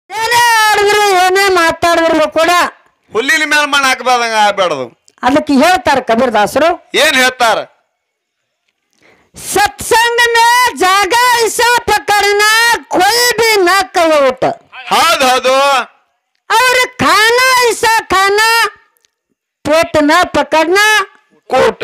ಏನೇ ಆಡಿದ್ರು ಏನೇ ಮಾತಾಡಿದ್ರು ಕೂಡ ಹುಲ್ಲಿನ ಮೇಲೆ ಮಣ್ಣು ಹಾಕಬಾರ್ದಂಗ ಆಗ್ಬೇಡದು ಅದಕ್ಕೆ ಹೇಳ್ತಾರೆ ಕಬೀರ್ದಾಸರು ಏನ್ ಹೇಳ್ತಾರ सत्संग में जागा ऐसा पकड़ना कोई भी न कहे उठ ಹೌದ್ ಹೌದು और खाना ऐसा खाना पेट न पकड़ना कोट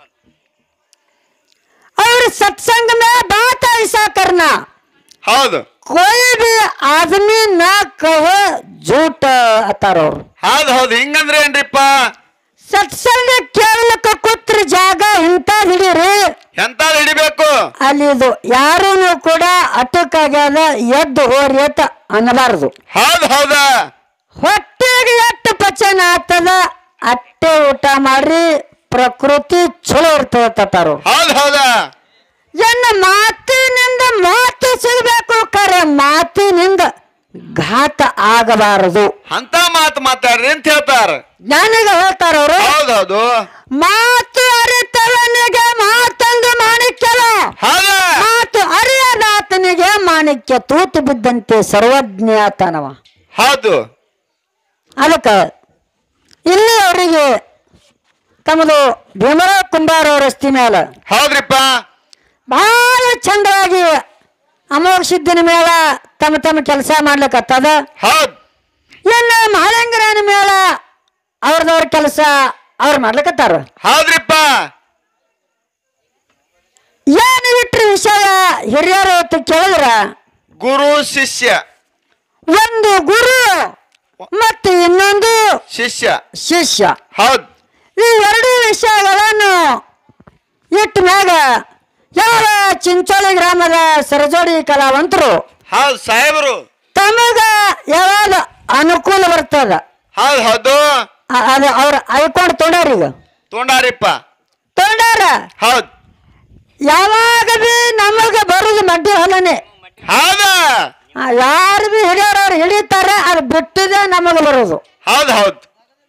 और सत्संग में बात ऐसा करना ಹೌದು कोई भी आदमी न कहे झूठ अतार और ಹೌದ್ ಹೌದು ಹಿಂಗಂದ್ರೆ ಏನ್ರಿಪ್ಪ ಸತ್ಸಂಗ ಕೇಳಲಿಕ್ಕೆ ಕೂತ್ರ ಜಾಗ ಇಂಥ ಹಿಡೀರಿ ಎಂತ ಹಿಡಿಬೇಕು ಅಲ್ಲಿ ಇದು ಯಾರೂ ಕೂಡ ಅಟಕ್ಕಾಗ್ಯದ ಎದ್ದು ಹೋರಿ ಅಂತ ಅನ್ನಬಾರದು ಹೌದ್ ಹೌದ ಹೊಟ್ಟೆಗೆ ಎಷ್ಟು ಪಚನ ಆಗ್ತದ ಅಟ್ಟೆ ಊಟ ಮಾಡ್ರಿ ಪ್ರಕೃತಿ ಚಲೋ ಇರ್ತದತ್ತಾರು ಹೌದ್ ಹೌದ ಎನ್ನ ಮಾತಿನಿಂದ ಮಾತು ಸಿಗಬೇಕು ಖರೆ ಮಾತಿನಿಂದ ಘಾತ ಆಗಬಾರದು ಅಂತ ಮಾತು ಮಾತಾಡ್ರಿ ಅಂತ ಹೇಳ್ತಾರ ಜ್ಞಾನಿಗ ಹೇಳ್ತಾರ ಅವರು ಹೌದ್ ಹೌದು ಮಾತು ಅರಿತವನಿಗೆ ಮಾತಂದು ಮಾಣಿಕ್ಯಲ ಹೌದ ಮಾತು ಅರಿಯದಾತನಿಗೆ ಮಾಣಿಕ್ಯ ತೂತು ಬಿದ್ದಂತೆ ಸರ್ವಜ್ಞಾತನವ ಹೌದು ಅದಕ್ಕೆ ಇಲ್ಲಿ ಅವರಿಗೆ ತಮ್ಮದು ಭೀಮರಾವ್ ಕುಂಬಾರ ರಸ್ತೆ ಮೇಲೆ ಹೌದ್ರಿಪ್ಪ ಬಹಳ ಚಂದವಾಗಿ ಅಮೋಘ ಸಿದ್ಧಿನ ಮೇಳ ತಮ್ಮ ತಮ್ಮ ಕೆಲಸ ಮಾಡ್ಲಿಕ್ಕತ್ತದ ಹೌದ್ ಇನ್ನು ಮಹಾಲಿಂಗರಾಯನ ಮೇಳ ಅವ್ರದವ್ರ ಕೆಲಸ ಅವ್ರು ಮಾಡ್ಲಿಕ್ಕತ್ತಾರ ಹೌದ್ರಿಪ್ಪ ಏನು ಬಿಟ್ರಿ ವಿಷಯ ಹಿರಿಯರು ಅಂತ ಕೇಳಿದ್ರ ಗುರು ಶಿಷ್ಯ ಒಂದು ಗುರು ಮತ್ತು ಇನ್ನೊಂದು ಶಿಷ್ಯ ಶಿಷ್ಯ ಹೌದ್ ಈ ಎರಡು ವಿಷಯಗಳನ್ನು ಇಟ್ಟ ಮ್ಯಾಗ ಯಾವ ಚಿಂಚೋಳಿ ಗ್ರಾಮದ ಸರಜೋಡಿ ಕಲಾವಂತರು ಹೌದ್ ಸಾಹೇಬರು ತಮಗ ಯಾವಾಗ ಅನುಕೂಲ ಬರ್ತದ ಹೌದ್ ಹೌದು ಅ- ಅದು ಅವ್ರ ಅಳ್ಕೊಂಡು ತೊಂಡಾರ ಈಗ ತೊಂಡಾರಿಪ್ಪ ತೊಂಡಾರ ಹೌದ್ ಯಾವಾಗ ಬಿ ನಮಗೆ ಬರುದು ಮಡ್ಡಿ ಹೊಲನೆ ಹೌದ ಯಾರು ಬಿ ಹಿಡಿಯೋರು ಹಿಡಿತಾರೆ ಅದು ಬಿಟ್ಟಿದೆ ನಮಗೆ ಬರೋದು ಹೌದ್ ಹೌದ್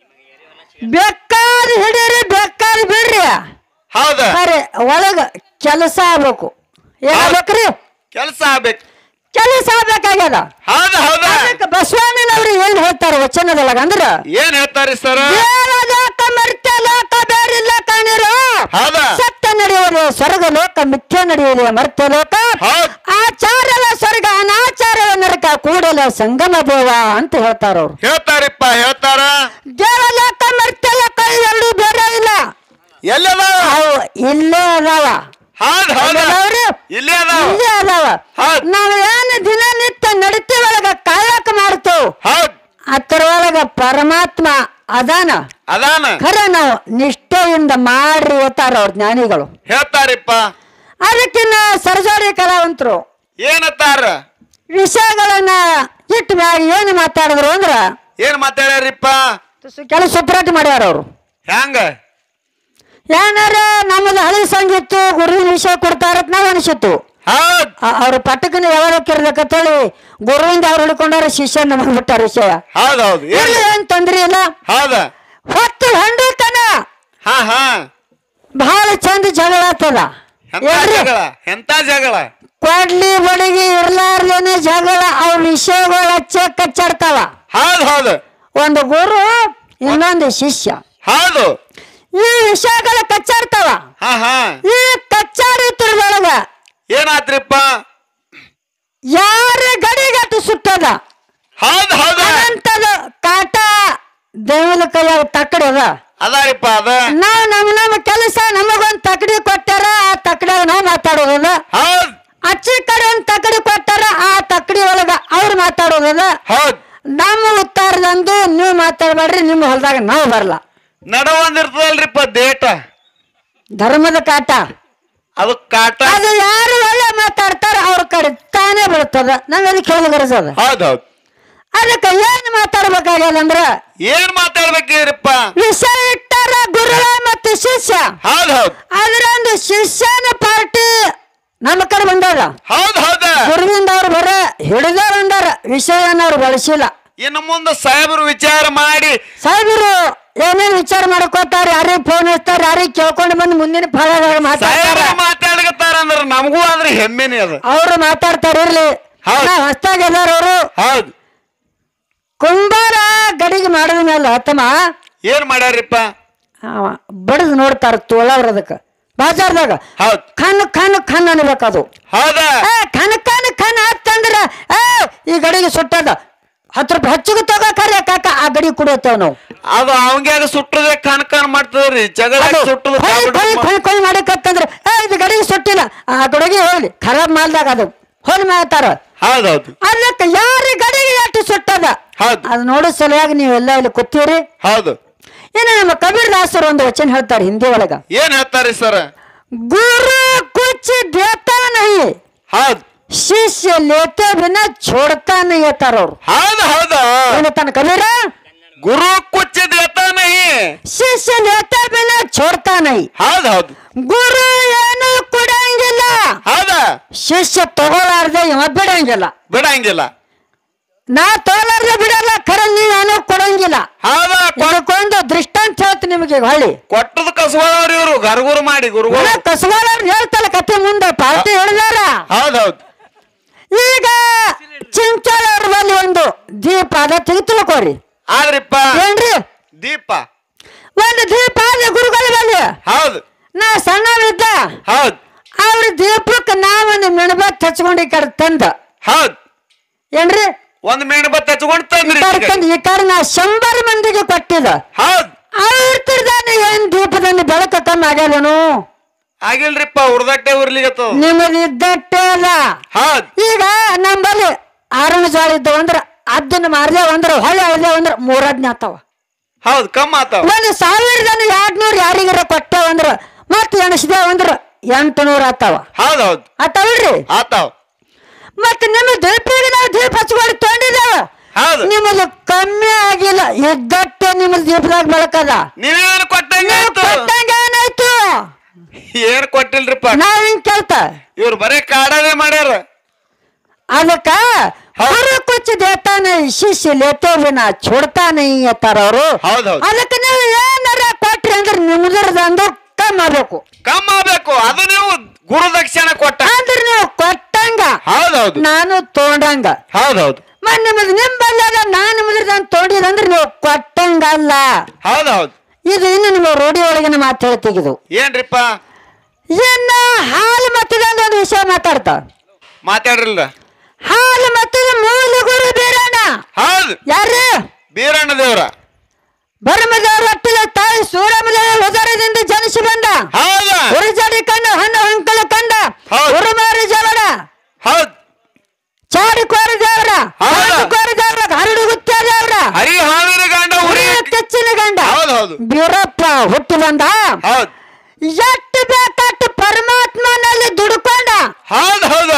ಬೇಕಾದ ಹಿಡೀರಿ ಬೇಕಾದ ಬಿಡ್ರಿ ಹೌದ ಖರೆ ಒಳಗ ಕೆಲಸ ಆಗ್ಬೇಕು ಏನಾಗ್ಬೇಕ್ರಿ ಕೆಲಸ ಆಗ್ಬೇಕು ಕೆಲಸ ಆಗ್ಬೇಕಾಗ್ಯದ ಹೌದ ಹೌದ ಅದಕ್ಕೆ ಬಸವಣ್ಣನವ್ರು ಏನ್ ಹೇಳ್ತಾರೆ ವಚನದೊಳಗ ಅಂದ್ರ ಏನ್ ಹೇಳ್ತಾರಿ ಸರ್ ದೇವಲೋಕ ಮರ್ತ್ಯ ಲೋಕ ಬೇರಿಲ್ಲ ಕಾಣಿರು ಹೌದ ಸತ್ಯ ನಡೆಯುವುದು ಸ್ವರ್ಗ ಲೋಕ ಮಿಥ್ಯ ನಡೆಯುವುದು ಮರ್ತ್ಯ ಲೋಕ ಹೌದ್ ಆಚಾರವ ಸ್ವರ್ಗ ಅನಾಚಾರವ ನರಕ ಕೂಡಲ ಸಂಗಮ ದೇವ ಅಂತ ಹೇಳ್ತಾರ ಅವ್ರು ಹೇಳ್ತಾರಿಪ್ಪ ಹೇಳ್ತಾರ ದೇವಲೋಕ ಮರ್ತ್ಯ ಲೋಕ ಇವೆರಡು ಬೇರೆ ಇಲ್ಲ ಎಲ್ಲದ ಅವು ಇಲ್ಲೇ ಅದಾವ ಹೌದ್ ಹೌದ ಅದಾವ್ರಿ? ಇಲ್ಲೇ ಅದಾವ ಇಲ್ಲೇ ಅದಾವ ಹೌದ್ ನಾವ್ ಏನು ದಿನನಿತ್ಯ ನಡೀತೀವೊಳಗ ಕಾಯಕ ಮಾಡ್ತೇವ್ ಹೌದ್ ಅದರೊಳಗ ಪರಮಾತ್ಮ ಅದಾನ ಅದಾನ ಖರೆ ನಾವು ನಿಷ್ಠೆಯಿಂದ ಮಾಡ್ರಿ ಓದ್ತಾರ ಅವ್ರ ಜ್ಞಾನಿಗಳು ಹೇಳ್ತಾರಿಪ್ಪ ಅದಕ್ಕಿನ್ನ ಸರ್ಜಾರಿ ಕಲಾವಂತರು ಏನತ್ತಾರ ವಿಷಯಗಳನ್ನ ಇಟ್ಟು ಮ್ಯಾಗ ಏನು ಮಾತಾಡಿದ್ರು ಅಂದ್ರ ಏನ್ ಮಾತಾಡ್ಯಾರಿಪ್ಪ ಕೆಲವು ಸಪ್ರೇಟ್ ಮಾಡ್ಯಾರ ಅವರು ಹ್ಯಾಂಗ ಏನಾರ ನಮ್ಮದು ಹಳಿ ಸಂಗೀತ ಗುರುವಿನ ವಿಷಯ ಕೊಡ್ತಾರ ನಾವು ಅನಿಸಿತ್ತು ಹೌದ್ ಅವ್ರ ಪಟಕನ ಯಾವ್ದಕ್ಕಿರ್ಬೇಕಂತೇಳಿ ಗುರುವಿಂದ ಅವ್ರು ಹಿಡ್ಕೊಂಡಾರ ಶಿಷ್ಯ ನಮಗೆ ಬಿಟ್ಟಾರ ವಿಷಯ ಹೌದ್ ಹೌದ್ ಏನ್ ಇಲ್ಲಿ ಏನ್ ತೊಂದ್ರೆ ಇಲ್ಲ ಹೌದ ಹೊತ್ತು ಹಂಡಿತನ ಹಾ ಹಾ ಬಹಳ ಚಂದ ಜಗಳ ಆಗ್ತದ ಎಂತ ಏನ್ರಿ? ಜಗಳ ಎಂತ ಜಗಳ ಕೊಡ್ಲಿ ಬಡಿಗೆ ಇರ್ಲಾರ್ದೇನೆ ಜಗಳ ಅವ್ರ ವಿಷಯಗಳು ಹಚ್ಚ ಕಚ್ಚಾಡ್ತಾವ ಹೌದ್ ಹೌದು ಒಂದು ಗುರು ಇನ್ನೊಂದು ಶಿಷ್ಯ ಹೌದು ಈ ವಿಷಯಗಳು ಕಚ್ಚಾಡ್ತಾವ ಹಾ ಹಾ ಈ ಕಚ್ಚಾಡಿತ್ರದೊಳಗ ಏನಾತ್ರಿಪ್ಪ ಯಾರ ಗಡಿಗಟ್ಟು ಸುಟ್ಟದ ಹೌದ್ ಹೌದ ಅನಂತದ ಕಾಟ ದೇವದ ಕೈಯಾಗ ತಕ್ಕಡಿ ಅದ ಅದಾರಿಪ್ಪ ಅದ ನಾವ್ ನಮ್ ನಮ್ಮ ಕೆಲಸ ನಮಗೊಂದ್ ತಕಡಿ ಕೊಟ್ಟಾರ ಆ ತಕಡಿಯಾಗ ನಾವ್ ಮಾತಾಡೋದದ ಹೌದ್ ಅಚ್ಚಿ ಕಡೆ ಒಂದ್ ತಕಡಿ ಕೊಟ್ಟಾರ ಆ ತಕಡಿ ಒಳಗ ಅವ್ರು ಮಾತಾಡೋದದ ಹೌದ್ ನಮ್ಮ ಉತ್ತಾರದಂದು ನೀವು ಮಾತಾಡ್ಬೇಡ್ರಿ ನಿಮ್ಮ ಹೊಲದಾಗ ನಾವು ಬರಲ್ಲ ನಡ ಒಂದ್ ಇರ್ತದಲ್ರಿಪ್ಪ ದೇಟ ಧರ್ಮದ ಕಾಟ ಅದು ಕಾಟ ಅದು ಯಾರು ಒಳ್ಳೆ ಮಾತಾಡ್ತಾರ ಅವ್ರ ಕಡೆ ತಾನೇ ಬೀಳ್ತದ ನಾವೆಲ್ಲಿ ಕೇಳಗರಸದ ಹೌದ್ ಹೌದ್ ಅದಕ್ಕೆ ಏನ್ ಮಾತಾಡ್ಬೇಕಾಗ್ಯದ ಅಂದ್ರ ಏನ್ ಮಾತಾಡ್ಬೇಕಿರಪ್ಪ ವಿಷಯ ಇಟ್ಟಾರ ಗುರುಗಳ ಮತ್ತು ಶಿಷ್ಯ ಹೌದ್ ಹೌದ್ ಅದ್ರೊಂದು ಶಿಷ್ಯನ ಪಾರ್ಟಿ ನಮ್ಮ ಕಡೆ ಬಂದದ ಹೌದ್ ಹೌದ ಗುರುವಿಂದ ಅವ್ರು ಬರ ಹಿಡಿದವ್ರು ಅಂದಾರ ವಿಷಯನ ಅವ್ರು ಬಳಸಿಲ್ಲ ಇನ್ನು ಮುಂದೆ ಸಾಹೇಬರು ವಿಚಾರ ಮಾಡಿ ಸಾಹೇಬರು ಏನೇನ್ ವಿಚಾರ ಮಾಡ್ಕೋತಾರ ಯಾರಿಗೆ ಫೋನ್ ಹಚ್ತಾರ ಯಾರಿಗೆ ಕೇಳ್ಕೊಂಡು ಬಂದು ಮುಂದಿನ ಫಲದಾಗ ಮಾತಾಡ್ತಾರ ಸಾಹೇಬರು ಮಾತಾಡ್ಕತ್ತಾರ ಅಂದ್ರ ನಮಗೂ ಆದ್ರೆ ಹೆಮ್ಮೆನೆ ಅದು ಅವ್ರು ಮಾತಾಡ್ತಾರ ಇರ್ಲಿ ಹೌದ್. ನಾ ಹೊಸ್ತಾಗ ಎಲ್ಲಾರ ಅವರು ಹೌದ್ ಕುಂಬಾರ ಗಡಿಗೆ ಮಾಡಿದ ಮೇಲೆ ತಮ್ಮ ಏನ್ ಮಾಡ್ಯಾರಿಪ್ಪ ಅವ ಬಡದು ನೋಡ್ತಾರ ತೋಳವ್ರ ಅದಕ್ಕೆ ಬಾಜಾರ್ದಾಗ ಹೌದ್ ಖನ್ ಖನ್ ಖನ್ ಅನ್ಬೇಕದು ಹೌದಾ ಏ ಖನ್ ಖನ್ ಖನ್ ಆತಂದ್ರ ಏ ಈ ಗಡಿಗೆ ಸುಟ್ಟದ ಹತ್ತು ರೂಪಾಯಿ ಹೆಚ್ಚಿಗೆ ತಗೋಕರೆ ಕಾಕ ಆ ಗಡಿ ಕುಡಿಯತ್ತೇವ ನಾವು ಅದು ಅವಂಗ್ಯಾಗ ಸುಟ್ಟದೆ ಕಣ್ ಕಣ್ ಮಾಡ್ತದ್ರಿ ಜಗಳ ಅದು ಸುಟ್ಟದ ಕೊಯ್ ಕೊಯ್ ಕೊಯ್ ಕೊಯ್ ಮಾಡಕತ್ತಂದ್ರ ಏ ಇದು ಗಡಿಗೆ ಸುಟ್ಟಿಲ್ಲ ಆ ಗಡಿಗೆ ಹೋಗ್ಲಿ ಖರಾಬ್ ಮಾಡ್ದಾಗ ಅದು ಹೋಲ್ ಮಾಡ್ತಾರ ಹೌದೌದು ಅದಕ್ಕೆ ಯಾರ ಗಡಿಗೆ ಎಷ್ಟು ಸುಟ್ಟದ ಹೌದು ಅದು ನೋಡೋ ಸಲುವಾಗಿ ನೀವೆಲ್ಲ ಇಲ್ಲಿ ಕೂತೀರಿ ಹೌದು ಇನ್ನು ನಮ್ಮ ಕಬೀರ್ ದಾಸರು ಒಂದು ವಚನ ಹೇಳ್ತಾರೆ ಹಿಂದಿ ಒಳಗ ಏನ್ ಹೇಳ್ತಾರಿ ಸರ್ ಗುರು ಕುಚ್ ದೇತಾ ನಹಿ ಹೌದ್ ಶಿಷ್ಯ ಲೇತೆ ಬಿನ छोड़ता नहीं ಹೇಳ್ತಾರ ಅವ್ರು ಹೌದು ಹೌದು ಏನಂತಾನ ಕಬೀರ ಗುರು ಕುಚ್ಚ ದೇತಾ ನಹಿ ಶಿಷ್ಯ ಲೇತೆ ಬಿನ छोड़ता नहीं ಹೌದ್ ಹೌದು ಗುರು ಏನು ಕೊಡಂಗಿಲ್ಲ ಹೌದಾ ಶಿಷ್ಯ ತಗೊಳಾರ್ದೆ ಇವ ಬಿಡಂಗಿಲ್ಲ ಬಿಡಂಗಿಲ್ಲ ನಾ ತಗೊಳಾರ್ದೆ ಬಿಡಲ್ಲ ಖರೆ ನೀವೇನು ಕೊಡಂಗಿಲ್ಲ ಹೌದ ಇದಕ್ಕೊಂದು ದೃಷ್ಟಾಂತ ಹೇಳ್ತೀನಿ ನಿಮಗೆ ಹೊಳ್ಳಿ ಕೊಟ್ಟದ ಕಸವಾದವ್ರಿ ಇವ್ರು ಗರ್ಗುರು ಮಾಡಿ ಗುರುಗಳು ಕಸವಾಳವ್ರು ಹೇಳ್ತಲ್ಲ ಕತೆ ಮುಂದೆ ಪಾರ್ಟಿ ಹೇಳಿದಾರ ಹೌದ್ ಹೌದ್ ಈಗ ಚಿಂಚಾಳ ಅವ್ರ ಬಲ್ಲಿ ಒಂದು ದೀಪ ಅದ ತೆಗಿ ತಿಳ್ಕೊರಿ ಆದ್ರಿಪ್ಪ ಏನ್ರಿ ದೀಪ ಒಂದು ದೀಪ ಅದ ಗುರುಗಳ ಬಲ್ಲಿ ಹೌದ್ ನಾ ಸಣ್ಣವಿದ್ದ ಹೌದ್ ಅವ್ರ ದೀಪಕ್ಕೆ ನಾವೊಂದು ಮೆಣಬತ್ ಹಚ್ಕೊಂಡು ಈ ಕಡೆ ತಂದ ಹೌದ್ ಏನ್ರಿ ಒಂದ್ ಮೇಣಬತ್ ಹಚ್ಕೊಂಡ್ ಈ ತಂದ್ರಿ ಕಡೆ ತಂದು ಈ ಕಡೆ ನಾ ಶಂಬರ್ ಮಂದಿಗೆ ಕೊಟ್ಟಿದ ಹೌದ್ ಅವ್ರದಾನೆ ಏನ್ ದೀಪದಲ್ಲಿ ಬೆಳಕು ಕಮ್ಮಿ ಆಗ್ಯಾವೇನು ಆಗಿಲ್ರಿಪ್ಪ ಉರ್ದಟ್ಟೆ ಉರ್ಲಿಗತ್ತದ ನಿಮ್ಮದು ಇದ್ದಟ್ಟೆ ಅದ ಹೌದ್ ಈಗ ನಮ್ಮಲ್ಲಿ ಆರಣ ಜಾಳ ಇದ್ದವು ಅಂದ್ರ ಅದನ್ನ ಮಾರ್ದೇವ್ ಅಂದ್ರ ಹೊಳೆ ಅಳ್ದೇವ್ ಅಂದ್ರ ಮೂರದ್ನೇ ಆತಾವ ಹೌದ್ ಕಮ್ಮ ಆತಾವ ಒಂದು ಸಾವಿರದನ್ನ ಎರಡ್ನೂರ್ ಯಾರಿಗಾರ ಕೊಟ್ಟೇವ್ ಅಂದ್ರ ಮತ್ ಎಣಸ್ದೇವ್ ಅಂದ್ರ ಎಂಟು ನೂರ ಆತಾವ ಹೌದ್ ಹೌದ್ ಆತಾವಲ್ರಿ ಆತಾವ್ ಮತ್ ನಿಮ್ಮ ದೀಪಿಗೆ ನಾವು ದೀಪ ಹಚ್ಕೊಂಡು ತೊಗೊಂಡಿದ್ದೇವ ಹೌದ್ ನಿಮ್ಮದು ಕಮ್ಮಿ ಆಗಿಲ್ಲ ಇದ್ದಟ್ಟೆ ನಿಮ್ಮ ದೀಪದಾಗ ಬೆಳಕದ ನೀವೇನು ನೀವು ಕೊಟ್ಟಂಗಾಯ್ತು ಕೊಟ್ಟಂಗ ಏನಾಯ್ತು ಏನ್ ಕೊಟ್ಟಿಲ್ರಿಪ್ಪ ನಾವ್ ಹಿಂಗ್ ಕೇಳ್ತ ಇವ್ರು ಬರೇ ಕಾಡದೇ ಮಾಡ್ಯಾರ ಅದಕ್ಕ ಗುರು ಕುಚ್ಚ ದೇತಾನ ಶಿಷ್ಯ ಲೇತೋ ಬಿನ छोड़ತಾನೆ ಅಂತಾರ ಅವರು ಹೌದ್ ಹೌದ್ ಅದಕ್ಕೆ ನೀವು ಏನಾರ ಕೊಟ್ರಿ ಅಂದ್ರೆ ನಿಮ್ದ್ರದ ಅಂದ್ರೆ ಕಮ್ಮಿ ಆಗ್ಬೇಕು ಕಮ್ಮ ಆಗ್ಬೇಕು ಅದು ನೀವು ಗುರುದಕ್ಷಿಣ ಕೊಟ್ಟ ಅಂದ್ರೆ ನೀವು ಕೊಟ್ಟಂಗ ಹೌದ್ ಹೌದು ನಾನು ತಗೊಂಡಂಗ ಹೌದ್ ಹೌದು ಮತ್ ನಿಮ್ಮದು ನಿಂಬಲ್ಲ ನಾನು ನಿಮ್ದ್ರದ ತೊಗೊಂಡಿದಂದ್ರೆ ನೀವು ಕೊಟ್ಟಂಗಲ್ಲ ಹೌದ್ ಹೌದ್ ಇದು ಇನ್ನು ನಿಮ್ಮ ರೂಢಿ ಒಳಗಿನ ಮಾತು ಹೇಳ್ತಿಗಿದು ಏನ್ರಿಪ್ಪ ಇನ್ನ ಹಾಲು ಮತ್ತದೊಂದು ಒಂದು ವಿಷಯ ಮಾತಾಡ್ತ ಮಾತಾಡ್ರಿಲ್ಲ ಹಾಲು ಮತ್ತದ ಮೂಲ ಗುರು ಬೀರಣ್ಣ ಹೌದ್ ಯಾರು ಬೀರಣ್ಣ ದೇವ್ರ ಬರ್ಮದೇವ್ರ ಹೊಟ್ಟಿಲ ತಾಯಿ ಸೂರಮದೇವ ಉದರದಿಂದ ಜನಿಸಿ ಬಂದ ಹೌದ ಉರಿಜಾಡಿ ಕಂಡ ಹಣ್ಣು ಹಂಕಲು ಕಂಡ ಹೌದ್. ಉರುಮಾರಿ ಜವಡ ಹೌದ್ ಚಾಡಿ ಕೋರ ದೇವ್ರ ಹೌದು. ಕೋರ ದೇವ್ರ ಹರಡು ಗುತ್ತ ದೇವ್ರ ಹರಿ ಹಾವಿನ ಗಂಡ ಉರಿ ಉರಿಯ ಕೆಚ್ಚಿನ ಗಂಡ ಹೌದ್ ಹೌದು ಬೀರಪ್ಪ ಹುಟ್ಟಿ ಬಂದ ಹೌದ್ ಎಷ್ಟು ಬೇಕಾಟ್ಟು ಪರಮಾತ್ಮನಲ್ಲಿ ದುಡ್ಕೊಂಡ ಹೌದ್ ಹೌದ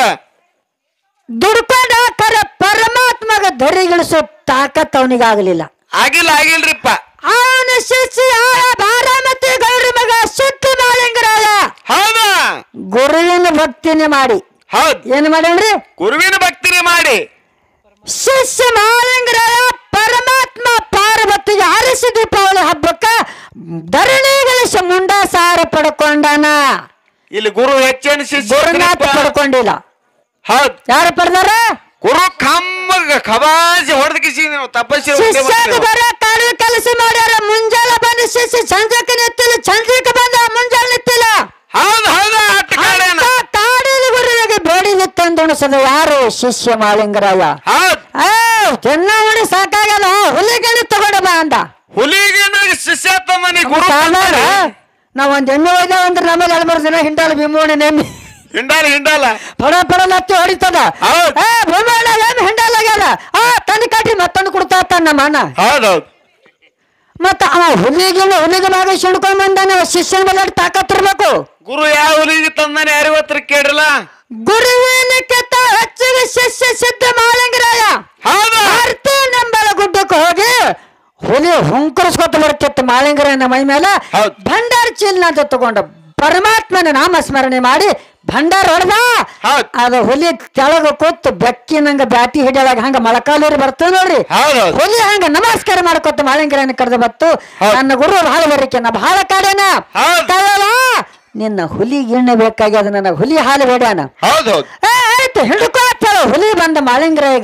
ದುಡ್ಕೊಂಡ ಕರ ಪರಮಾತ್ಮಗ ಧರಿಗಿಳಿಸೋ ತಾಕತ್ ಅವನಿಗಾಗಲಿಲ್ಲ ಆಗಿಲ್ಲ ಆಗಿಲ್ರಿಪ್ಪ ಅವನ ಶಿಷ್ಯ ಬಾರಾಮತಿ ಗೌರಿ ಮಗ ಸುತ್ತ ಮಾಲಿಂಗರಾಯ ಹೌದ ಗುರುವಿನ ಭಕ್ತಿನೇ ಮಾಡಿ ಹೌದ್ ಏನ್ ಮಾಡ್ಯಾನ್ರಿ ಗುರುವಿನ ಭಕ್ತಿನೇ ಮಾಡಿ ಶಿಷ್ಯ ಮಾಲಿಂಗರಾಯ ಪರಮಾತ್ಮ ಪಾರ್ವತಿಗೆ ಅರಸಿ ದೀಪಾವಳಿ ಹಬ್ಬಕ್ಕ ಧರಣಿಗಳಿಸ ಮುಂಡಾಸಾರ ಪಡ್ಕೊಂಡಾನ ಇಲ್ಲಿ ಗುರು ಹೆಚ್ಚಿನ ಶಿಷ್ಯ ಗುರುನಾಥ ಪಡ್ಕೊಂಡಿಲ್ಲ ಹೌದ್ ಯಾರು ಪಡೆದಾರ ಗುರು ಕಮ್ಮಗ ಖಬಾಜಿ ಹೊಡೆದ ಕಿಸಿ ನೀವು ತಪಸ್ಸಿ ಶಿಷ್ಯಾಗ ಬರ ಕಾಡು ಕೆಲಸ ಮಾಡ್ಯಾರ ಮುಂಜಾನೆ ಬಂದ ಶಿಷ್ಯ ಸಂಜೆಗೆ ನಿತ್ತಿಲ್ಲ ಸಂಜೆಗೆ ಬಂದ ಮುಂಜಾನೆ ನಿತ್ತಿಲ್ಲ ಹೌದ್ ಹೌದ ಅಟ್ಟ ಕಾಡೇನ ಅಂತ ಕಾಡಿನ ಗುರುವಿಗೆ ಬೇಡಿಗೆ ತಂದುಣಿಸದ ಯಾರು ಶಿಷ್ಯ ಮಾಲಿಂಗರಾಯ ಹೌದ್ ಏ ಚೆನ್ನಮಣಿ ಸಾಕಾಗಲ್ಲ ಹುಲಿಗಳಿ ತಗೊಂಡ ಬಾ ಅಂದ ಹುಲಿಗಿನ ಶಿಷ್ಯ ತಮ್ಮನಿ ಗುರು ಸಾಲಾರ ನಾವ್ ಒಂದ್ ಎಮ್ಮೆ ಹೋಯ್ದೇವ ಅಂದ್ರೆ ನಮಗೆ ಹಲವಾರು ದಿನ ಹಿಂಡಾಲ ಭೀಮೋಣಿ ನೆಮ್ಮಿ ಹಿಂಡಾಲ ಹಿಂಡಾಲ ಪಡ ಪಡ ಲತ್ತಿ ಹೊಡಿತದ ಹೌದ್. ಏ ಭೀಮೋಣ ಏನ್ ಹಿಂಡಾಲ ಆಗ್ಯಾದ ಆ ತಂದು ಕಾಟಿ ಮತ್ತೊಂದು ಕೊಡ್ತಾ ಇರ್ತಾನ ನಮ್ಮ ಅಣ್ಣ ಹೌದ್ ಹೌದ್ ಮತ್ತ ಅವ ಹುಲಿಗಿನ ಹುಲಿಗೆ ಮ್ಯಾಗ ಸಿಡ್ಕೊಂಡ್ ಬಂದಾನ ಅವ ಶಿಷ್ಯನ ಮೇಲೆ ತಾಕತ್ ಇರ್ಬೇಕು ಗುರು ಯಾವ ಹುಲಿಗೆ ತಂದಾನೆ ಯಾರಿಗೂ ಹತ್ರ ಕೇಳಿಲ್ಲ ಗುರುವಿನ ಕೆತ್ತ ಹೆಚ್ಚಿಗೆ ಶಿಷ್ಯ ಸಿದ್ಧ ಮಾಲಿಂಗರಾಯ ಹೌದ ಭಾರತೀಯ ನಂಬಲ ಗುಡ್ಡಕ್ಕೆ ಹೋಗಿ ಹುಲಿ ಹುಂಕರಿಸ್ಕೊತ ಬರ್ತಿತ್ತು ಮಾಲಿಂಗರಾಯನ ಮೈ ಮೇಲೆ ಹೌದ್. ಭಂಡಾರ ಚೀಲ್ನ ಅಂತ ತಗೊಂಡ ಪರಮಾತ್ಮನ ನಾಮ ಸ್ಮರಣೆ ಮಾಡಿ ಭಂಡಾರ ಹೊಡೆದ ಹೌದ್ ಅದು ಹುಲಿ ಕೆಳಗ ಕೂತು ಬೆಕ್ಕಿನಂಗ ಬ್ಯಾಟಿ ಹಿಡಿಯೊಳಗ ಹಂಗ ಮೊಳಕಾಲೂರಿ ಬರ್ತದ ನೋಡ್ರಿ ಹೌದ್ ಹೌದ್ ಹುಲಿ ಹಂಗ ನಮಸ್ಕಾರ ಮಾಡ್ಕೊತ ಮಾಳಿಂಗರನ್ನ ಕರೆದು ಬತ್ತು ಹೌದ್. ನನ್ನ ಗುರು ಬಹಳ ಬರಿಕೆ ನಾ ಬಹಳ ಕಾಡೇನ ಹೌದ್. ಕಳವ ನಿನ್ನ ಹುಲಿ ಗಿಣ್ಣೆ ಬೇಕಾಗ್ಯದ ನನ್ನ ಹುಲಿ ಹಾಲು ಬೇಡ್ಯಾನ ಹೌದ್ ಹೌದ್ ಏ ಆಯ್ತು ಹಿಡ್ಕೋ ಅಂತ ಹೇಳು ಹುಲಿ ಬಂದ ಮಾಳಿಂಗರ ಈಗ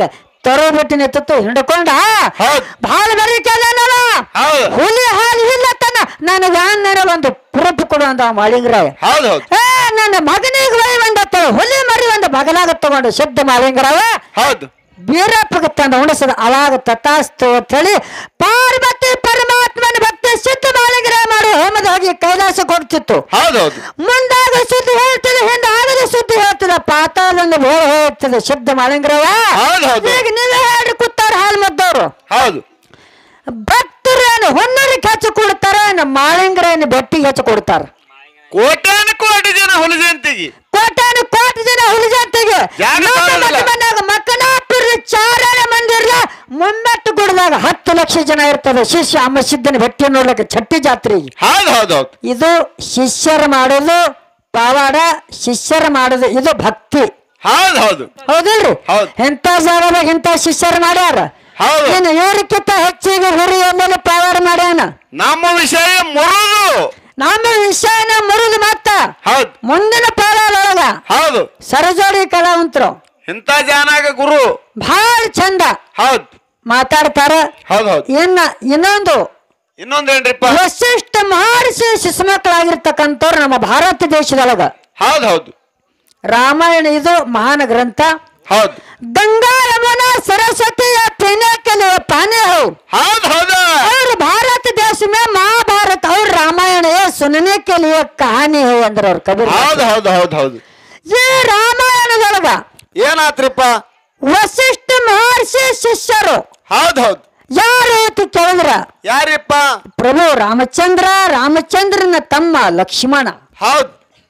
ತರೋ ಬಿಟ್ಟು ನಿಂತು ಹಿಡ್ಕೊಂಡ ಹೌದ್. ಬಹಳ ಬರೀಕೆ ಅದಾನವ ಹೌದು ಹುಲಿ ಹಾಲು ಇಲ್ಲತನ ನನಗೆ ಅನ್ನರ ಒಂದು ಪ್ರೂಫ್ ಕೊಡು ಅಂದ ಮಾಳಿಂಗ್ರಾಯ ಹೌದ್ ಹೌದ್ ಏ ನನ್ನ ಮಗನಿಗೆ ಒಯ್ ಒಂದತ್ತ ಹುಲಿ ಮರಿ ಒಂದು ಬಗಲಾಗ ತಗೊಂಡು ಸಿದ್ಧ ಮಾಳಿಂಗ್ರಾವ ಹೌದು ಬೀರಪ್ಪಗೆ ತಂದು ಉಣಿಸದ ಅವಾಗ ತಥಾಸ್ತು ಅಂತೇಳಿ ಪಾರ್ವತಿ ಪರಮಾತ್ಮನ ಭಕ್ತಿ ಸಿದ್ಧ ಮಾಳಿಂಗ್ರಾಯ ಮಾಡಿ ಹೋಮದ ಹೋಗಿ ಕೈಲಾಸಕ್ಕೆ ಹೋಗ್ತಿತ್ತು ಹೌದ್ ಹೌದು ಮುಂದಾಗ ಸುದ್ದಿ ಹೇಳ್ತದೆ ಹಿಂದೆ ಆಗದ ಸುದ್ದಿ ಹೇಳ್ತದೆ ಪಾತಾಳದಿಂದ ಬೇರೆ ಹೇಳ್ತದೆ ಶಬ್ದ ಮಾಳಿಂಗ್ರವ ಹೌದ್ ಹೌದು. ಈಗ ನೀವೇ ಹೇಳ್ರಿ ಕೂತಾರ ಹಾಲು ಮದ್ದವ್ರು ಹೌದು ಭಕ್ತರೇನು ಹೊನ್ನರಿಗೆ ಹೆಚ್ಚು ಕೊಡ್ತಾರ ನಮ್ಮ ಮಾಳಿಂಗ್ರೇನು ಬೆಟ್ಟಿಗೆ ಹೆಚ್ಚು ಕೊಡ್ತಾರ ಕೋಟ್ಯಾನು ಕೋಟಿ ಜನ ಹುಲಿ ಜಯಂತಿಗೆ ಕೋಟಾನು ಕೋಟಿ ಜನ ಹುಲಿಜಂತಿಗೆ ಜಾಗ ಸಾಲಲ್ಲ. ಮನ್ನಾಗ ಮಕ್ಕನಾಪುರ ಚಾರಣ ಮಂದಿರ ಮುಮ್ಮೆಟ್ಟು ಗುಡ್ದಾಗ ಹತ್ತು ಲಕ್ಷ ಜನ ಇರ್ತದೆ ಶಿಷ್ಯ ಅಮ್ಮ ಸಿದ್ದನ ಭೇಟಿ ನೋಡ್ಲಿಕ್ಕೆ ಚಟ್ಟಿ ಜಾತ್ರೆಗೆ ಹೌದ್ ಹೌದ್ ಹೌದ್ ಇದು ಶಿಷ್ಯರ ಮಾಡೋದು ಪವಾಡ ಶಿಷ್ಯರ ಮಾಡೋದು ಇದು ಭಕ್ತಿ ಹೌದ್ ಹೌದು ಹೌದಿಲ್ರಿ ಹೌದ್. ಎಂತ ಜಾಗದಾಗ ಇಂತ ಶಿಷ್ಯರು ಮಾಡ್ಯಾರ ಹೌದು ಇನ್ನು ಇವ್ರಿಗಿಂತ ಹೆಚ್ಚಿಗೆ ಹುರಿ ಮೇಲೆ ಪವಾಡ ಮಾಡ್ಯಾನ ನಮ್ಮ ವಿಷಯ ಮುರುದು ನಮ್ಮ ವಿಷಯನ ಮುರಿದು ಮತ್ತ ಹೌದ್ ಮುಂದಿನ ಪಾಳೊಳಗ ಹೌದು ಸರಜೋಡಿ ಕಲಾವಂತರು ಇಂಥ ಜಾನಾಗ ಗುರು ಬಹಳ ಚಂದ ಹೌದ್ ಮಾತಾಡ್ತಾರ ಹೌದ್ ಹೌದ್ ಇನ್ನ ಇನ್ನೊಂದು ಇನ್ನೊಂದೇನ್ರಿಪ್ಪ ವಶಿಷ್ಠ ಮಹರ್ಷಿ ಶಿಶುಮಕ್ಕಳಾಗಿರ್ತಕ್ಕಂಥವ್ರು ನಮ್ಮ ಭಾರತ ದೇಶದೊಳಗ ಹೌದ್ ಹೌದು ರಾಮಾಯಣ ಇದು ಮಹಾನ್ ಗ್ರಂಥ ಹೌದ್ गंगा यमुना सरस्वती या पीने के लिए पानी हो हौद हौद और भारत देश में महाभारत और रामायण ये सुनने के लिए कहानी है अंदर और कबीर ಹೌದ್ ಹೌದ್ ಹೌದ್ ಹೌದು ये ರಾಮಾಯಣ ಒಳಗ ಏನಾತ್ರಿಪ್ಪ ವಸಿಷ್ಠ ಮಹರ್ಷಿ ಶಿಷ್ಯರು ಹೌದ್ ಹೌದ್ ಯಾರು ಅಂತ ಕೇಳಿದ್ರ ಯಾರಿಪ್ಪ ಪ್ರಭು ರಾಮಚಂದ್ರ ರಾಮಚಂದ್ರನ ತಮ್ಮ ಲಕ್ಷ್ಮಣ ಹೌದ್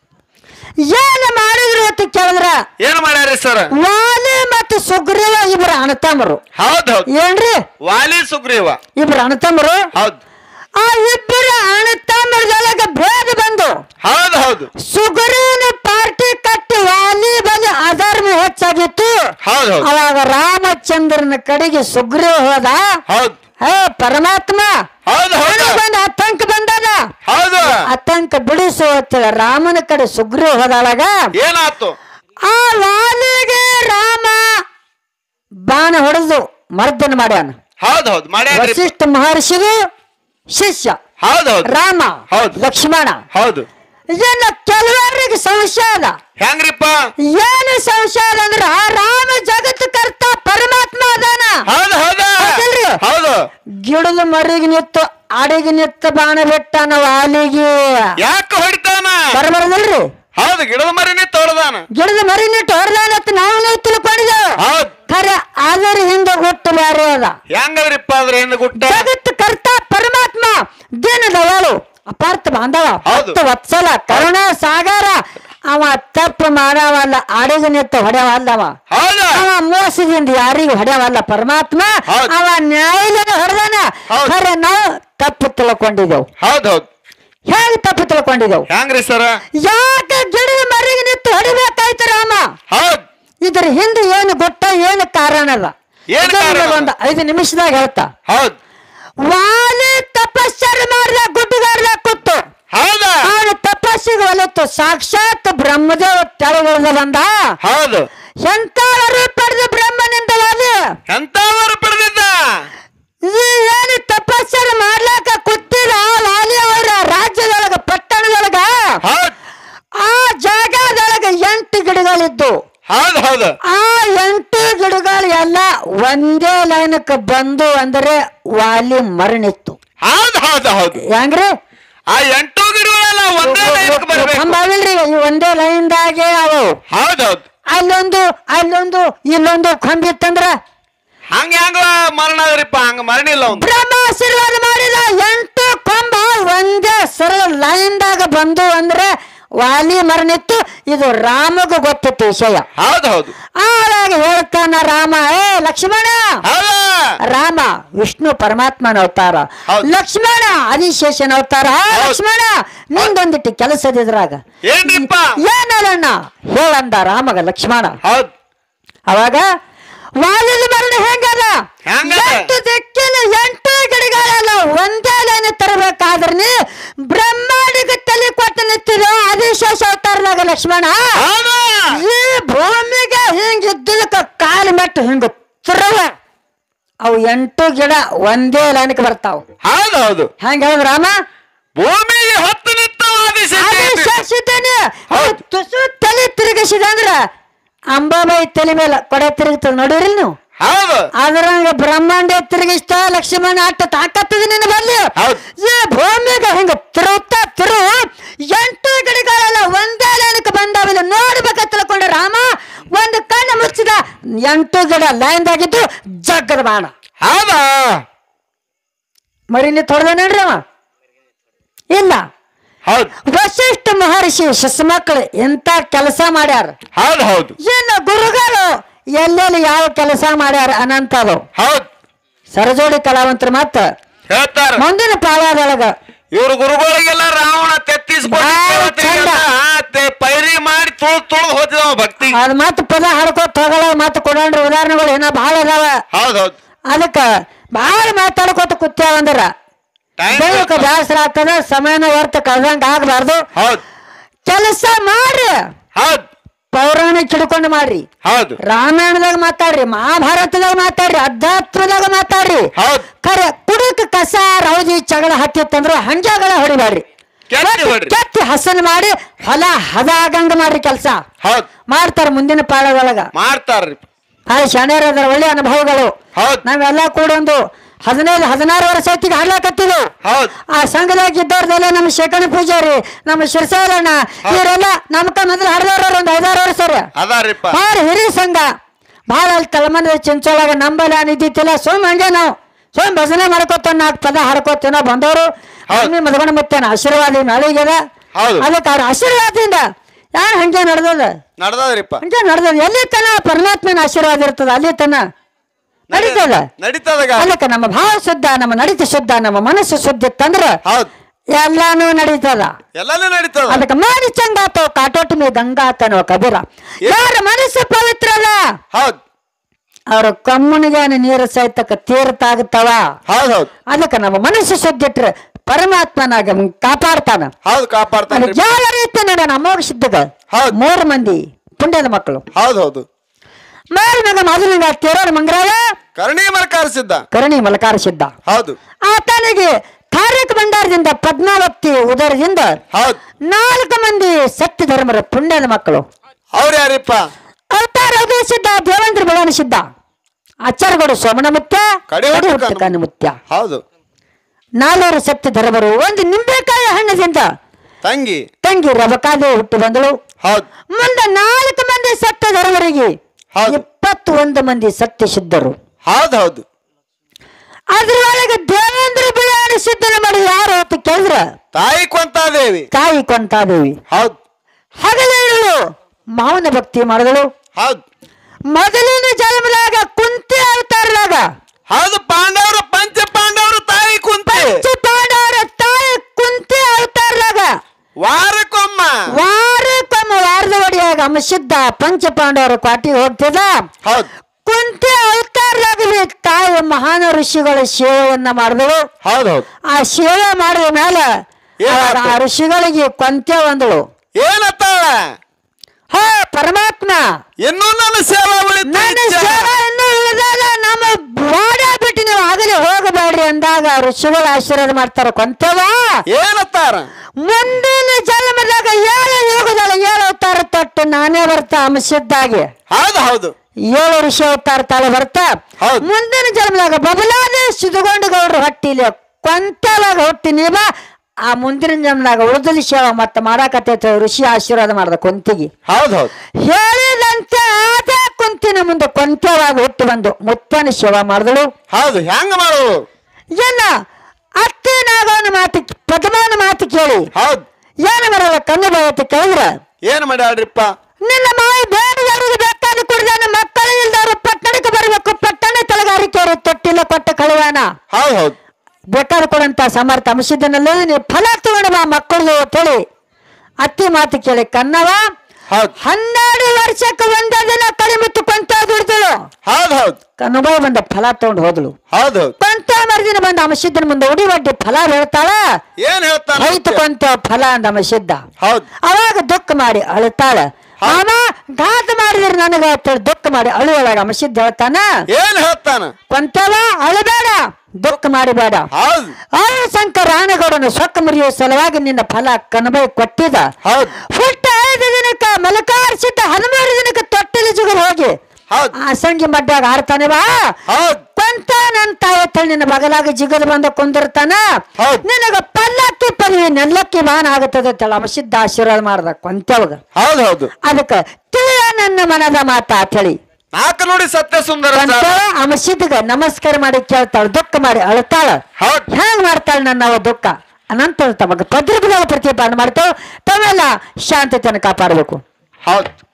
ಏನು ಮಾಡಿದ್ರು ಅಂತ ಕೇಳಿದ್ರ ಏನ್ ಮಾಡ್ಯಾರಿ ಸರ್ ವಾಲಿ ಮತ್ತು ಸುಗ್ರೀವ ಇಬ್ರು ಅಣ್ಣತಮ್ಮರು ಹೌದ್ ಹೌದ್ ಏನ್ರಿ ವಾಲಿ ಸುಗ್ರೀವ ಇಬ್ರು ಅಣ್ಣತಮ್ಮರು ಹೌದ್ ಆ ಇಬ್ಬರ ಅಣ್ಣತಮ್ಮರದೊಳಗ ಭೇದ ಬಂದು ಹೌದ್ ಹೌದು ಸುಗ್ರೀವನ ಪಾರ್ಟಿ ಕಟ್ಟಿ ವಾಲಿ ಬಲಿ ಅಧರ್ಮ ಹೆಚ್ಚಾಗಿತ್ತು ಹೌದ್ ಹೌದ್ ಅವಾಗ ರಾಮಚಂದ್ರನ ಕಡೆಗೆ ಸುಗ್ರೀವ ಹೋದ ಹೌದ್ ಹೇ ಪರಮಾತ್ಮ ಹೌದ್ ಹೌದ್ ನನಗ್ ಬಂದ ಆತಂಕ ಬಂದದ ಹೌದು ಆತಂಕ ಬಿಡಿಸು ಅಂತೇಳಿ ರಾಮನ ಕಡೆ ಸುಗ್ರೀವ ಹೋದಾಳಗ ಏನಾತು ಆ ವಾಲಿಗೆ ರಾಮ ಬಾಣ ಹೊಡೆದು ಮರ್ದನ ಮಾಡ್ಯಾನ ಹೌದ್ ಹೌದ್ ಮಾಡ್ಯಾರಿ ವಸಿಷ್ಠ ಮಹರ್ಷಿಗೂ ಶಿಷ್ಯ ಹೌದ್ ಹೌದ್ ರಾಮ ಹೌದು. ಲಕ್ಷ್ಮಣ ಹೌದು ಇದನ್ನ ಕೆಲವರಿಗೆ ಸಂಶಯ ಅದ ಹೆಂಗ್ರಿಪ್ಪ ಏನು ಸಂಶಯ ಅದ ಅಂದ್ರ ಆ ರಾಮ ಜಗತ್ ಕರ್ತ ಪರಮಾತ್ಮ ಅದಾನ ಹೌದ್ ಹೌದ ಹೌದಿಲ್ರಿ? ಹೌದು ಗಿಡದ ಮರಿಗೆ ನಿತ್ತು ಅಡಿಗೆ ನಿತ್ತ ಬಾಣ ಬಿಟ್ಟಾನ ವಾಲಿಗೆ ಯಾಕ ಹೊಡಿತಾನ ಬರಬರದಲ್ರಿ ಹೌದು ಗಿಡದ ಮರಿನೇ ತೋಳದಾನ ಗಿಡದ ಮರಿ ನಿಟ್ಟು ಹೊರದಾನತ್ ನಾವು ನೀವು ತಿಳ್ಕೊಂಡಿದ್ದೇವೆ ಹೌದ್ ಖರೆ ಅದರ ಹಿಂದೆ ಗೊತ್ತು ಬ್ಯಾರೆ ಅದ ಹೆಂಗದ್ರಿಪ್ಪ ಅದ್ರ ಹಿಂದ ಗುಟ್ಟ ಜಗತ್ ಕರ್ತ ಪರಮಾತ್ಮ ದೀನದವಳು ಅಪಾರ್ಥ ಬಾಂಧವ ಹೌದು. ಭಕ್ತ ವತ್ಸಲ ಕರುಣ ಸಾಗರ ಅವ ತಪ್ಪು ಮಾಡವಲ್ಲ ಅಡಿಗೆ ನಿತ್ತ ಹೊಡೆಯವಲ್ಲವ ಹೌದ ಅವ ಮೋಸದಿಂದ ಯಾರಿಗೂ ಹೊಡೆಯವಲ್ಲ ಪರಮಾತ್ಮ ಹೌದು. ಅವ ನ್ಯಾಯದ ಹೊಡೆದಾನ ಹೌದು. ಖರೆ ನಾವು ತಪ್ಪು ತಿಳ್ಕೊಂಡಿದ್ದೆವು ಹೌದ್ ಹೌದ್ ಹೇಗೆ ತಪ್ಪು ತಿಳ್ಕೊಂಡಿದ್ದೆವು ಹೆಂಗ್ರಿ ಸರ ಯಾಕೆ ಗಿಡದ ಮರಿಗೆ ನಿಂತು ಹೊಡಿಬೇಕಾಯ್ತು ರಾಮ ಹೌದ್ ಇದ್ರ ಹಿಂದೆ ಏನು ಗೊತ್ತ ಏನು ಕಾರಣ ಅದ ಏನ್ ಇದನ್ನ ಕಾರಣ? ಒಂದು ಐದು ನಿಮಿಷದಾಗ ಹೇಳ್ತಾ ಹೌದ್ ವಾಲಿ ತಪಸ್ಸರು ಮಾಡಿದ ಗುಡ್ಡುಗಾರ್ದ ಕೂತು ಹೌದ ಅವನು ತಪಸ್ಸಿಗೆ ಒಲಿತು ಸಾಕ್ಷಾತ್ ಬ್ರಹ್ಮದೇವ ತೆಳಗಿಳಿದ ಬಂದ ಹೌದು ಎಂತ ಪಡೆದ ಬ್ರಹ್ಮನಿಂದ ವಾಲಿ ಎಂತವರು ಪಡೆದಿದ್ದ ಇದು ಏನು ತಪಸ್ಸರು ಮಾಡ್ಲಾಕ ಕೂತಿದ ವಾಲಿ ಅವರ ರಾಜ್ಯದೊಳಗ ಪಟ್ಟಣದೊಳಗ ಹೌದ್ ಆ ಜಾಗದೊಳಗ ಎಂಟು ಗಿಡಗಳಿದ್ದು ಹೌದ್ ಹೌದು ಆ ಎಂಟು ಗಿಡಗಳು ಎಲ್ಲ ಒಂದೇ ಲೈನಕ್ಕೆ ಬಂದು ಅಂದ್ರೆ ವಾಲಿ ಮರಣಿತ್ತು ಹೌದ್ ಹೌದ್ ಹೌದು ಹೆಂಗ್ರಿ ಆ ಎಂಟು ಗಿಡಗಳೆಲ್ಲ ಒಂದೇ ಲೈನ್ಗೆ ಬರ್ಬೇಕು ಕಂಬ ಅವಿಲ್ರಿ ಈ ಒಂದೇ ಲೈನ್ದಾಗೆ ಅವು ಹೌದ್ ಹೌದ್ ಅಲ್ಲೊಂದು ಅಲ್ಲೊಂದು ಇಲ್ಲೊಂದು ಕಂಬ ಇತ್ತಂದ್ರ ಹಂಗ ಹೆಂಗ ಮರಣ ಆದ್ರಿಪ್ಪ ಹಂಗ ಮರಣ ಇಲ್ಲ ಒಂದು ಬ್ರಹ್ಮ ಆಶೀರ್ವಾದ ಮಾಡಿದ ಎಂಟು ಕಂಬ ಒಂದೇ ಸರಳ ಲೈನ್ದಾಗ ಬಂದು ಅಂದ್ರೆ ವಾಲಿ ಮರಣಿತ್ತು ಇದು ರಾಮಗ ಗೊತ್ತಿತ್ತು ವಿಷಯ ಹೌದ್ ಹೌದು ಆವಾಗ ಹೇಳ್ತಾನ ರಾಮ ಏ ಲಕ್ಷ್ಮಣ ಹೌದ ರಾಮ ವಿಷ್ಣು ಪರಮಾತ್ಮನ ಅವತಾರ ಹೌದು. ಲಕ್ಷ್ಮಣ ಆದಿಶೇಷನ ಅವತಾರ ಹೌದು. ಲಕ್ಷ್ಮಣ ನಿಂದೊಂದಿಟ್ಟು ಕೆಲಸದಿದ್ರಾಗ ಏನ್ರಿಪ್ಪ ಏನಲ್ಲಣ್ಣ ಹೇಳಂದ ರಾಮಗ ಲಕ್ಷ್ಮಣ ಹೌದ್ ಅವಾಗ ವಾಲಿದ ಮರಣ ಹೆಂಗದ ಹೆಂಗದ? ಎಂಟು ದಿಕ್ಕಿನ ಎಂಟು ಗಿಡಗಳೆಲ್ಲ ಒಂದೇ ಲೈನ್ ತರಬೇಕಾದ್ರೆ ನೀ ಬ್ರಹ್ಮಾಂಡಿಗೆ ತಲೆ ಕೊಟ್ಟು ನಿಂತಿರೋ ಆದಿಶೇಷ ಅವತಾರದಾಗ ಲಕ್ಷ್ಮಣ ಹೌದ ಈ ಭೂಮಿಗೆ ಹಿಂಗ ಇದ್ದದಕ್ಕ ಕಾಲು ಮೆಟ್ಟು ಹಿಂಗ ತಿರುವ ಅವು ಎಂಟು ಗಿಡ ಒಂದೇ ಲೈನ್ಗೆ ಬರ್ತಾವ ಹೌದು ಹೌದು ಹೆಂಗ ಹೇಳಿದ್ರ ರಾಮ ಭೂಮಿಗೆ ಹೊತ್ತು ನಿಂತ ಸಿದ್ದೇನೆ ಹೌದು. ತುಸು ತಲೆ ತಿರುಗಿಸಿದ ಅಂದ್ರ ಅಂಬಾಬಾಯಿ ತಲೆ ಮೇಲೆ ಕೊಡೆ ತಿರುಗ್ತದ ನೋಡಿರಿ ನೀವು ಹೌದು ಅದ್ರಂಗ ಬ್ರಹ್ಮಾಂಡ ತಿರುಗಿಸ್ತ ಲಕ್ಷ್ಮಣ ಆಟ ತಾಕತ್ತದ ನಿನ್ನ ಬಲ್ಲಿ ಹೌದು. ಈ ಭೂಮಿಗೆ ಹಿಂಗ ತಿರುಗ್ತಾ ತಿರು ಎಂಟು ಗಿಡಗಳೆಲ್ಲ ಒಂದೇ ಲೈನ್ಗೆ ಬಂದಾವಿಲ್ಲ ನೋಡ್ಬೇಕ ತಿಳ್ಕೊಂಡ ರಾಮ ಒಂದು ಕಣ್ಣು ಮುಚ್ಚಿದ ಎಂಟು ಗಿಡ ಲೈನ್ದಾಗಿದ್ದು ಜಗ್ಗದ ಬಾಣ ಹೌದಾ ಮರಿಲಿ ತೊಡ್ದನೇನ್ರಿ ಅವ ಇಲ್ಲ ಹೌದು ವಶಿಷ್ಠ ಮಹರ್ಷಿ ಶಿಶುಮಕ್ಕಳು ಎಂತ ಕೆಲಸ ಮಾಡ್ಯಾರ ಹೌದು ಹೌದು ಇನ್ನು ಗುರುಗಳು ಎಲ್ಲೆಲ್ಲಿ ಯಾವ ಕೆಲಸ ಮಾಡ್ಯಾರ ಅನಂತದು ಹೌದು ಸರಜೋಡಿ ಕಲಾವಂತರು ಮತ್ತ ಹೇಳ್ತಾರ ಮುಂದಿನ ಪಾಳ್ಯದೊಳಗ ಇವ್ರ ಗುರುಗಳಿಗೆಲ್ಲ ರಾವಣ ತೆತ್ತಿಸ್ಕೊಂಡು ಭಾಳ ಚಂದ. ಪೈರಿ ಮಾಡಿ ತುಳು ತುಳು ಹೋತಿದವ ಭಕ್ತಿ ಅದ್ ಮತ್ತ ಪದ ಹಾಡ್ಕೋತ ಹೋಗಲ್ಲ ಮತ್ತ ಕೊಡಂಡ್ರ ಉದಾಹರಣೆಗಳು ಏನೋ ಭಾಳ ಅದಾವ ಹೌದು ಹೌದು ಅದಕ್ಕ ಭಾಳ ಮಾತಾಡ್ಕೋತ ಕುತ್ಯಾವ ಅಂದ್ರ ಟೈಮ್ ದೈವಕ್ಕ ಬೇಸರ ಆಗ್ತದ ಸಮಯನ ವ್ಯರ್ಥ ಕಳ್ದಂಗ ಆಗ್ಬಾರ್ದು ಹೌದು ಕೆಲಸ ಮಾಡ್ರಿ ಹೌದು ಪೌರಾಣಿಕ ಹಿಡ್ಕೊಂಡು ಮಾಡ್ರಿ ಹೌದು ರಾಮಾಯಣದಾಗ ಮಾತಾಡ್ರಿ ಮಹಾಭಾರತದಾಗ ಮಾತಾಡ್ರಿ ಅಧ್ಯಾತ್ಮದಾಗ ಮಾತಾಡ್ರಿ ಹೌದು ಖರೆ ಕುಡುಕ ಕಸ ರೌದಿ ಜಗಳ ಹತ್ತಿತ್ತಂದ್ರ ಹಂಜಗಳ ಹೊಡಿಬ್ಯಾಡ್ರಿ ಕೆತ್ತಿ ಹೊಡ್ರಿ ಕೆತ್ತಿ ಹಸನ್ ಮಾಡಿ ಹೊಲ ಹದ ಆಗಂಗ ಮಾಡ್ರಿ ಕೆಲಸ ಹೌದು ಮಾಡ್ತಾರ ಮುಂದಿನ ಪಾಳದೊಳಗ ಮಾಡ್ತಾರ್ರಿ ಆ ಶನಿಯರ ಒಳ್ಳೆ ಅನುಭವಗಳು ಹೌದು ನಾವೆಲ್ಲ ಕೂಡೊಂದು ಹದಿನೈದು ಹದಿನಾರು ವರ್ಷ ಹೊತ್ತಿಗೆ ಹಾಡ್ಲಾಕತ್ತಿದ್ವು ಹೌದು ಆ ಸಂಘದಾಗ ಇದ್ದವ್ರದೆಲ್ಲ ನಮ್ಮ ಶೇಖಣಿ ಪೂಜಾರಿ ನಮ್ಮ ಶಿರ್ಸಾರಣ್ಣ ಇವರೆಲ್ಲ ನಮ್ಕ ಮೊದಲು ಹಾಡ್ದವ್ರ ಒಂದು ಐದಾರು ವರ್ಷ ರೀ ಅದಾರಿಪ್ಪ ಭಾಳ ಹಿರಿಯ ಸಂಘ ಭಾಳ ಅಲ್ಲಿ ತಳಮನೆ ಚಿಂಚೋಳಾಗ ನಂಬಲ್ಲ ನಿದ್ದಿತ್ತಿಲ್ಲ ಸುಮ್ ಹಂಗೆ ನಾವು ಸುಮ್ ಭಜನೆ ಮಾಡ್ಕೋತ ನಾಲ್ಕು ಪದ ಹಾಡ್ಕೋತೇನೋ ಬಂದವರು ಹೌದು. ಮದ್ಕೊಂಡು ಮತ್ತೆ ಆಶೀರ್ವಾದ ನಾಳಿಗೆದ ಹೌದು ಅದಕ್ಕೆ ಅವ್ರ ಆಶೀರ್ವಾದದಿಂದ ಯಾರು ಹಂಗೆ ನಡೆದದ ನಡ್ದದ್ರಿಪ್ಪ ಹಂಗೆ ನಡೆದದ ಎಲ್ಲಿ ತನ ಪರಮಾತ್ಮನ ಆಶೀರ್ವಾದ ಇರ್ತದ ಅಲ್ಲಿ ತನ ನಡೀತದ ನಡೀತದಾಗ ಅದಕ್ಕೆ ನಮ್ಮ ಭಾವ ಶುದ್ಧ ನಮ್ಮ ನಡೀತ ಶುದ್ಧ ನಮ್ಮ ಮನಸ್ಸು ಶುದ್ಧ ಇತ್ತಂದ್ರ ಹೌದು ಎಲ್ಲಾನು ನಡೀತದ ಎಲ್ಲಾನು ನಡೀತದ ಅದಕ್ಕೆ ಮಾಡಿ ಚಂಗಾತೋ ಕಾಟೋಟ ಮೇ ಗಂಗಾತನೋ ಕಬೀರ ಯಾರ ಮನಸ್ಸು ಪವಿತ್ರ ಅದ ಹೌದು ಅವ್ರ ಕಮ್ಮನಿಗೆ ನೀರು ಸಹಿತಕ್ಕ ತೀರ್ತಾಗುತ್ತವ ಹೌದು ಹೌದು ಅದಕ್ಕೆ ನಮ್ಮ ಮನಸ್ಸು ಶುದ್ಧ ಇಟ್ರೆ ಪರಮಾತ್ಮನಾಗ ಕಾಪಾಡ್ತಾನ ಹೌದು ಕಾಪಾಡ್ತಾನ್ರಿ ಅದಕ್ಕೆ ಯಾವ ರೀತಿ ನೋಡ ನಮ್ಮ ಸಿದ್ಧಗ ಹೌದು. ಮೂರು ಮಂದಿ ಪುಣ್ಯದ ಮಕ್ಕಳು ಹೌದು ಹೌದು ಮೇಲ್ನಾಗ ಮೊದಲಿನ ತೇರೋರ್ ಮಂಗರಾಯ ಕರ್ಣಿ ಮರ್ಕಾರಿಸಿದ್ದ ಕರುಣಿ ಮಲಕಾರ ಸಿದ್ಧ ಹೌದು ಆತನಿಗೆ ತಾರಕ ಭಂಡಾರದಿಂದ ಪದ್ಮಾವತಿ ಉದರದಿಂದ ಹೌದು ನಾಲ್ಕು ಮಂದಿ ಸತ್ಯ ಧರ್ಮರ ಪುಣ್ಯದ ಮಕ್ಕಳು ಅವ್ರ ಯಾರಿಪ್ಪ ಅವತಾರ ರಘು ಸಿದ್ಧ ದೇವೇಂದ್ರ ಬೆಳವಣ ಸಿದ್ಧ ಆಚಾರಗಳು ಸೋಮನ ಮುತ್ಯ ಕಡೆ ಹೊಟ್ಟು ಕಡೆ ಹೊಟ್ಟು ಕಣ್ಣು ಮುತ್ಯ ಹೌದು ನಾಲ್ವರು ಸತ್ಯ ಧರ್ಮರು ಒಂದು ನಿಂಬೆಕಾಯಿ ಹಣ್ಣದಿಂದ ತಂಗಿ ತಂಗಿ ರಬಕಾದೆ ಹುಟ್ಟು ಬಂದಳು ಹೌದು ಮುಂದೆ ನಾಲ್ಕು ಮಂದಿ ಸತ್ಯ ಧರ್ಮರಿಗೆ ಹೌದು. ಇಪ್ಪತ್ತೊಂದು ಮಂದಿ ಸತ್ಯ ಸಿದ್ಧರು ಹೌದು ಹೌದು ಅದ್ರೊಳಗೆ ದೇವೇಂದ್ರ ಬೆಳವಣ ಸಿದ್ಧನ ಮಾಡಿ ಯಾರು ಅಂತ ಕೇಳಿದ್ರ ತಾಯಿ ಕೊಂತಾದೇವಿ ತಾಯಿ ಕೊಂತಾದೇವಿ ಹೌದು ಹಗಲೇಳು ಮಾವನ ಭಕ್ತಿ ಮಾಡಿದಳು ಹೌದು ಮೊದಲಿನ ಜನ್ಮದಾಗ ಕುಂತಿ ಅವತಾರದಾಗ ಹೌದು ಪಾಂಡವರು ಪಂಚ ಪಾಂಡವರು ತಾಯಿ ಕುಂತಿ ಪಂಚ ಪಾಂಡವರ ತಾಯಿ ಕುಂತಿ ಅವತಾರದಾಗ ವಾರಕ್ಕೊಮ್ಮ ವಾರಕ್ಕೊಮ್ಮ ವಾರದ ಒಡಿಯಾಗ ಅಂಶಿದ್ದ ಪಂಚ ಪಾಂಡವರ ಕ್ವಾಟಿಗೆ ಹೋಗ್ತಿದ ಹೌದು ಕುಂತಿ ಅವತಾರದಾಗ ತಾಯಿ ಮಹಾನ ಋಷಿಗಳ ಸೇವೆಯನ್ನ ಮಾಡಿದಳು ಹೌದು ಹೌದು ಆ ಸೇವೆ ಮಾಡಿದ ಮೇಲೆ ಏನಾಯ್ತು? ಆ ಋಷಿಗಳಿಗೆ ಕೊಂತೆ ಬಂದಳು ಏನತ್ತಾಳ ಹೋ ಪರಮಾತ್ಮ ಇನ್ನೂ ನನ್ನ ಸೇವಾ ನನ್ನ ಉಳಿತು ಸೇವೆ ಇನ್ನೂ ಉಳಿದಾಗ ನಮ್ಮ ಬಾಡ ಬಿಟ್ಟು ನೀವು ಆಗಲೇ ಹೋಗಬೇಡ್ರಿ ಅಂದಾಗ ಋಷಿಗಳು ಆಶೀರ್ವಾದ ಮಾಡ್ತಾರ ಕೊಂತೆವ ಏನತ್ತಾರ ಮುಂದಿನ ಜನ್ಮದಾಗ ಏಳು ಯೋಗದಳ ಏಳು ಅವತಾರ ತೊಟ್ಟು ನಾನೇ ಬರ್ತಾ ಅಂಶದ್ದಾಗಿ ಹೌದು ಹೌದು ಏಳು ಋಷಿ ಅವತಾರ ತಾಳೆ ಬರ್ತಾ ಹೌದು. ಮುಂದಿನ ಜನ್ಮದಾಗ ಬಬಲಾದೆ ಸಿದುಗೊಂಡು ಗೌಡ್ರು ಹೊಟ್ಟಿಲಿ ಕೊಂತಲಾಗ ಹುಟ್ಟಿ ನೀವ ಆ ಮುಂದಿನ ಜನ್ಮದಾಗ ಉಳಿದಲಿ ಸೇವೆ ಮತ್ತೆ ಮಾಡಾಕತ್ತೈತೆ ಋಷಿ ಆಶೀರ್ವಾದ ಮಾಡ್ದ ಕೊಂತಿಗೆ ಹೌದು ಹೌದು ಹೇಳಿದಂತೆ ಆದ ಕುಂತಿನ ಮುಂದೆ ಕೊಂತ್ಯವಾಗಿ ಹುಟ್ಟು ಬಂದು ಮುತ್ತನ ಸೇವಾ ಮಾಡಿದಳು ಹೌದು ಹೆಂಗ ಮಾಡೋದು ಏನ ಅತ್ತೆ ನಾಗವನ ಮಾತು ಪದ್ಮಾನ ಮಾತು ಕೇಳಿ ಹೌದು ಏನು ಬರಲ್ಲ ಕಣ್ಣು ಬಯತ್ತೆ ಕೇಳಿದ್ರ ಏನ್ ಮಾಡ್ಯಾಳ್ರಿಪ್ಪ ನಿನ್ನ ಮಾಯಿ ಬೇಡದವರಿಗೆ ಬೇಕಾದ ಕುಡ್ದಾನ ಮಕ್ಕಳು ಇಲ್ದವರು ಪಟ್ಟಣಕ್ಕೆ ಬರಬೇಕು ಪಟ್ಟಣ ತಲಗಾರಿಕೆಯವರು ತೊಟ್ಟಿಲ್ಲ ಕೊಟ್ಟ ಕಳುವಾನ ಹೌದು ಹೌದು ಬೇಕಾದ ಕೊಡಂತ ಸಮರ್ಥ ಅಂಶದನ್ನೆಲ್ಲ ನೀವು ಫಲ ತಗೊಂಡು ಬಾ ಮಕ್ಕಳು ಅಂತೇಳಿ ಅತ್ತಿ ಮಾತು ಕೇಳಿ ಕನ್ನವ ಹೌದು ಹನ್ನೆರಡು ವರ್ಷಕ್ಕೆ ಒಂದೇ ದಿನ ಕಡಿಮೆ ಕೊಂತ ದುಡ್ದಳು ಹೌದು ಹೌದು ಕನುಬಾಯಿ ಬಂದ ಫಲ ತಗೊಂಡು ಹೋದಳು ಹೌದು ಹೌದು ಕೊಂತ ಮರುದಿನ ಬಂದ ಅಮಸಿದ್ದನ ಮುಂದೆ ಉಡಿ ಒಡ್ಡಿ ಫಲ ಹೇಳ್ತಾಳ ಏನ್ ಹೇಳ್ತಾನ ಹೋಯ್ತು ಕೊಂತ ಫಲ ಅಂದ ಅಮಸಿದ್ದ ಹೌದು ಅವಾಗ ದುಃಖ ಮಾಡಿ ಅಳುತ್ತಾಳ ಆಮ ಘಾತ ಮಾಡಿದ್ರೆ ನನಗ ಅಂತೇಳಿ ದುಃಖ ಮಾಡಿ ಅಳುವೊಳಗ ಮಸಿದ್ ಹೇಳ್ತಾನ ಏನ್ ಹೇಳ್ತಾನ ಕೊಂತವ ಅಳಬೇಡ ದುಃಖ ಮಾಡಬೇಡ ಹೌದ್ ಆ ಶಂಕರ ರಾಣಗೌಡನ ಸೊಕ್ಕ ಮುರಿಯುವ ಸಲುವಾಗಿ ನಿನ್ನ ಫಲ ಕನಬೈ ಕೊಟ್ಟಿದ ಹೌದ್ ಹುಟ್ಟ ಐದು ದಿನಕ್ಕ ಮಲಕಾರ್ಸಿದ್ದ ಹದಿಮೂರು ದಿನಕ್ಕೆ ತೊಟ್ಟಿಲ ಜುಗರ್ ಹೋಗಿ ಹೌದ್ ಆ ಸಂಗಿ ಮಡ್ಡಾಗ ಆಡ್ತಾನೆ ಬಾ ಹೌದ್ ಕೊಂತ ನನ್ನ ತಾಯತ್ತಳಿ ನಿನ್ನ ಬಗಲಾಗ ಜಿಗದ್ ಬಂದ ಕುಂದಿರ್ತಾನ ಹೌದ್. ನಿನಗ ಪಲ್ಲಕ್ಕಿ ಪದವಿ ನೆಲ್ಲಕ್ಕಿ ಮಾನ ಆಗತ್ತದ ತಳ ಮಸಿದ್ದ ಆಶೀರ್ವಾದ ಮಾಡ್ದ ಕೊಂತವಾಗ ಹೌದ್ ಹೌದು ಅದಕ್ಕ ತಿಳಿಯ ನನ್ನ ಮನದ ಮಾತ ಹೇಳಿ ನಾಲ್ಕು ನೋಡಿ ಸತ್ಯ ಸುಂದರ ಕೊಂತ ಅಮಸಿದ್ಗ ನಮಸ್ಕಾರ ಮಾಡಿ ಕೇಳ್ತಾಳ ದುಃಖ ಮಾಡಿ ಅಳ್ತಾಳ ಹೌದ್ ಹೆಂಗ್ ಮಾಡ್ತಾಳ ನನ್ನ ಅವ ದುಃಖ ಅನಂತರ ತಮಗ ಪತ್ರಿಕೆದಾಗ ಪ್ರತಿಪಾದನೆ ಮಾಡ್ತಾವ ತಾವೆಲ್ಲ ಶಾಂತತೆಯನ್ನು ಕಾಪಾಡಬೇಕು ಹೌದ್